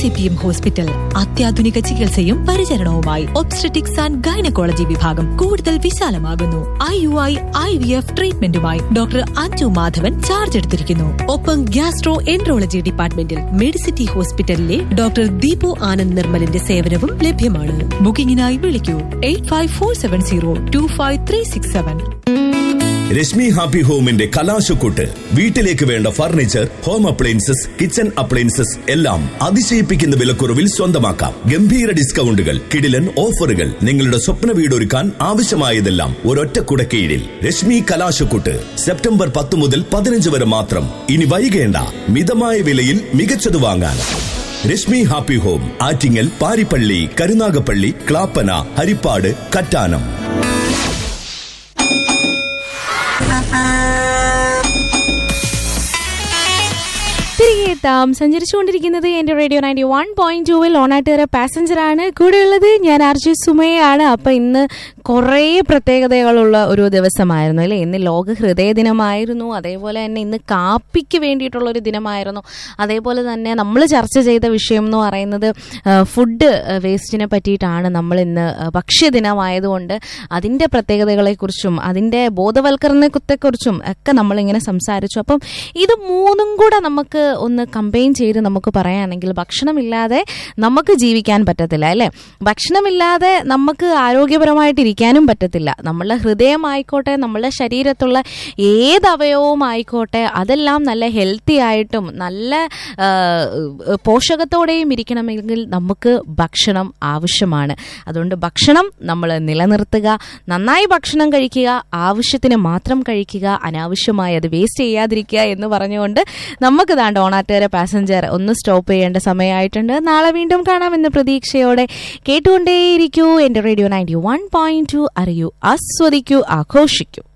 C P M hospital അത്യാധുനിക ചികിത്സയും പരിചരണവുമായി obstetrics and gynaecology വിഭാഗം കൂടുതൽ വിശാലമാകുന്നു I U I I V F ട്രീറ്റ്മെന്റുമായി ഡോക്ടർ അഞ്ജു മാധവൻ ചാർജ് എടുത്തിരിക്കുന്നു ഒപ്പം ഗ്യാസ്ട്രോ എൻട്രോളജി ഡിപ്പാർട്ട്മെന്റിൽ മെഡിസിറ്റി ഹോസ്പിറ്റലിലെ ഡോക്ടർ ദീപു ആനന്ദ് നിർമ്മലിന്റെ സേവനവും ലഭ്യമാണ് ബുക്കിംഗിനായി വിളിക്കൂ eight five four seven zero two five three six seven Reshmi happy ഹോമിന്റെ കലാശക്കൂട്ട് വീട്ടിലേക്ക് വേണ്ട furniture home appliances kitchen appliances എല്ലാം അതിശയിപ്പിക്കുന്ന വിലക്കുറവിൽ സ്വന്തമാക്കാം ഗംഭീര ഡിസ്കൗണ്ടുകൾ കിടിലൻ ഓഫറുകൾ നിങ്ങളുടെ സ്വപ്ന വീടൊരുക്കാൻ ആവശ്യമായതെല്ലാം ഒരൊറ്റ കുടക്കീഴിൽ രശ്മി കലാശക്കൂട്ട് സെപ്റ്റംബർ പത്ത് മുതൽ പതിനഞ്ച് വരെ മാത്രം ഇനി വൈകേണ്ട മിതമായ വിലയിൽ മികച്ചത് വാങ്ങാൻ രശ്മി ഹാപ്പി ഹോം ആറ്റിങ്ങൽ പാരിപ്പള്ളി കരുനാഗപ്പള്ളി ക്ലാപ്പന ഹരിപ്പാട് കറ്റാനം തിരികെ എത്താം സഞ്ചരിച്ചുകൊണ്ടിരിക്കുന്നത് എന്റെ റേഡിയോ നയൻറ്റി വൺ പോയിന്റ് ടൂവിൽ ഓണാട്ടുകര പാസഞ്ചർ ആണ് കൂടെയുള്ളത് ഞാൻ ആർജി സുമയാണ് അപ്പൊ ഇന്ന് കുറേ പ്രത്യേകതകളുള്ള ഒരു ദിവസമായിരുന്നു അല്ലേ ഇന്ന് ലോക ഹൃദയ ദിനമായിരുന്നു അതേപോലെ തന്നെ ഇന്ന് കാപ്പിക്ക് വേണ്ടിയിട്ടുള്ള ഒരു ദിനമായിരുന്നു അതേപോലെ തന്നെ നമ്മൾ ചർച്ച ചെയ്ത വിഷയം എന്ന് പറയുന്നത് ഫുഡ് വേസ്റ്റിനെ പറ്റിയിട്ടാണ് നമ്മൾ ഇന്ന് ഭക്ഷ്യദിനമായതുകൊണ്ട് അതിൻ്റെ പ്രത്യേകതകളെക്കുറിച്ചും അതിൻ്റെ ബോധവൽക്കരണത്തെക്കുറിച്ചും ഒക്കെ നമ്മളിങ്ങനെ സംസാരിച്ചു അപ്പം ഇത് മൂന്നും കൂടെ നമുക്ക് ഒന്ന് കമ്പൈൻ ചെയ്ത് നമുക്ക് പറയുകയാണെങ്കിൽ ഭക്ഷണമില്ലാതെ നമുക്ക് ജീവിക്കാൻ പറ്റത്തില്ല അല്ലേ ഭക്ഷണമില്ലാതെ നമുക്ക് ആരോഗ്യപരമായിട്ട് ഇരിക്കാനും പറ്റത്തില്ല നമ്മളുടെ ഹൃദയമായിക്കോട്ടെ നമ്മളുടെ ശരീരത്തുള്ള ഏത് അവയവവും ആയിക്കോട്ടെ അതെല്ലാം നല്ല ഹെൽത്തി ആയിട്ടും നല്ല ആ, പോഷകത്തോടെയും ഇരിക്കണമെങ്കിൽ നമുക്ക് ഭക്ഷണം ആവശ്യമാണ് അതുകൊണ്ട് ഭക്ഷണം നമ്മൾ നിലനിർത്തുക നന്നായി ഭക്ഷണം കഴിക്കുക ആവശ്യത്തിന് മാത്രം കഴിക്കുക അനാവശ്യമായി അത് വേസ്റ്റ് ചെയ്യാതിരിക്കുക എന്ന് പറഞ്ഞുകൊണ്ട് നമുക്ക് താണ്ട് ഓണാട്ടുകര പാസഞ്ചർ ഒന്ന് സ്റ്റോപ്പ് ചെയ്യേണ്ട സമയമായിട്ടുണ്ട് നാളെ വീണ്ടും കാണാമെന്ന പ്രതീക്ഷയോടെ കേട്ടുകൊണ്ടേയിരിക്കൂ എൻ്റെ radio ninety one point two അറിയൂ ആസ്വദിക്കൂ ആഘോഷിക്കൂ